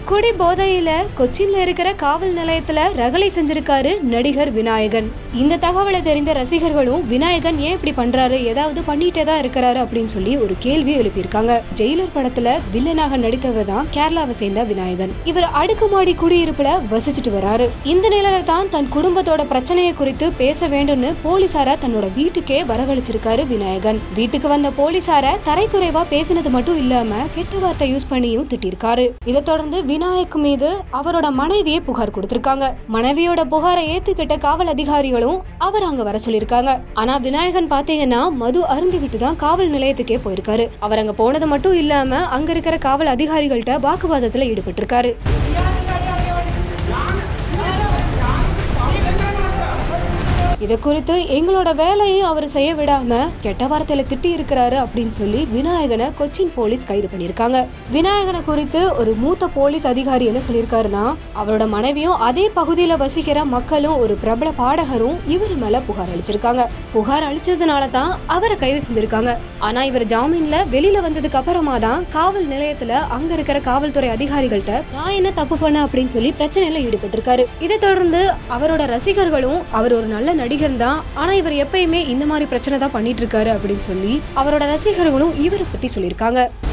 குடி போதையில கொச்சின்ல இருக்கிற காவல் நிலையத்துல ரகளை செஞ்சிருக்காரு நடிகர் விநாயகன் இந்த தகவலை தெரிந்த ரசிகர்களும் விநாயகன் ஏன் இப்படி பண்றாரு ஏதாவது பண்ணிட்டே தான் இருக்கிறாரு அப்படின்னு சொல்லி ஒரு கேள்வி எழுப்பியிருக்காங்க ஜெயிலர் படத்துல வில்லனாக நடித்தவர் தான் கேரளாவை சேர்ந்த விநாயகன் இவர் அடுக்குமாடி குடியிருப்புல வசிச்சுட்டு வராரு இந்த நிலையில தான் தன் குடும்பத்தோட பிரச்சனையை குறித்து பேச வேண்டும்னு போலீசார தன்னோட வீட்டுக்கே வரவழைச்சிருக்காரு விநாயகன் வீட்டுக்கு வந்த போலீசார தரைக்குறைவா பேசினது மட்டும் இல்லாம கெட்ட வார்த்தை யூஸ் பண்ணியும் திட்டிருக்காரு இதை தொடர்ந்து விநாயக் மீது அவரோட மனைவியே புகார் கொடுத்திருக்காங்க மனைவியோட புகாரை ஏத்துக்கிட்ட காவல் அதிகாரிகளும் அவர் அங்க வர சொல்லிருக்காங்க ஆனா விநாயகன் பாத்தீங்கன்னா மது அருந்திவிட்டு தான் காவல் நிலையத்துக்கே போயிருக்காரு அவர் அங்க போனது மட்டும் இல்லாம அங்க இருக்கிற காவல் அதிகாரிகள்ட்ட வாக்குவாதத்துல ஈடுபட்டிருக்காரு இதை குறித்து எங்களோட வேலையும் அவர் செய்ய விடாம கெட்ட வார்த்தையில திட்டி இருக்கிறாரு அப்படின்னு சொல்லி விநாயகனை கொச்சின் போலீஸ் கைது பண்ணிருக்காங்க விநாயகனை குறித்து ஒரு மூத்த போலீஸ் அதிகாரி என்ன சொல்லியிருக்காருன்னா அவரோட மனைவியும் அதே பகுதியில வசிக்கிற மக்களும் ஒரு பிரபல பாடகரும் இவர் மேல புகார் அளிச்சிருக்காங்க புகார் அளிச்சதுனால தான் அவரை கைது செஞ்சிருக்காங்க ஆனா இவர் ஜாமீன்ல வெளியில வந்ததுக்கு அப்புறமா தான் காவல் நிலையத்துல அங்க இருக்கிற காவல்துறை அதிகாரிகள்ட்ட நான் என்ன தப்பு பண்ண அப்படின்னு சொல்லி பிரச்சனையில ஈடுபட்டிருக்காரு இதை தொடர்ந்து அவரோட ரசிகர்களும் அவர் ஒரு நல்ல நடிகர் தான் ஆனா இவர் எப்பயுமே இந்த மாதிரி பிரச்சனை தான் பண்ணிட்டு இருக்காரு அப்படின்னு சொல்லி அவரோட ரசிகர்களும் இவரை பத்தி சொல்லியிருக்காங்க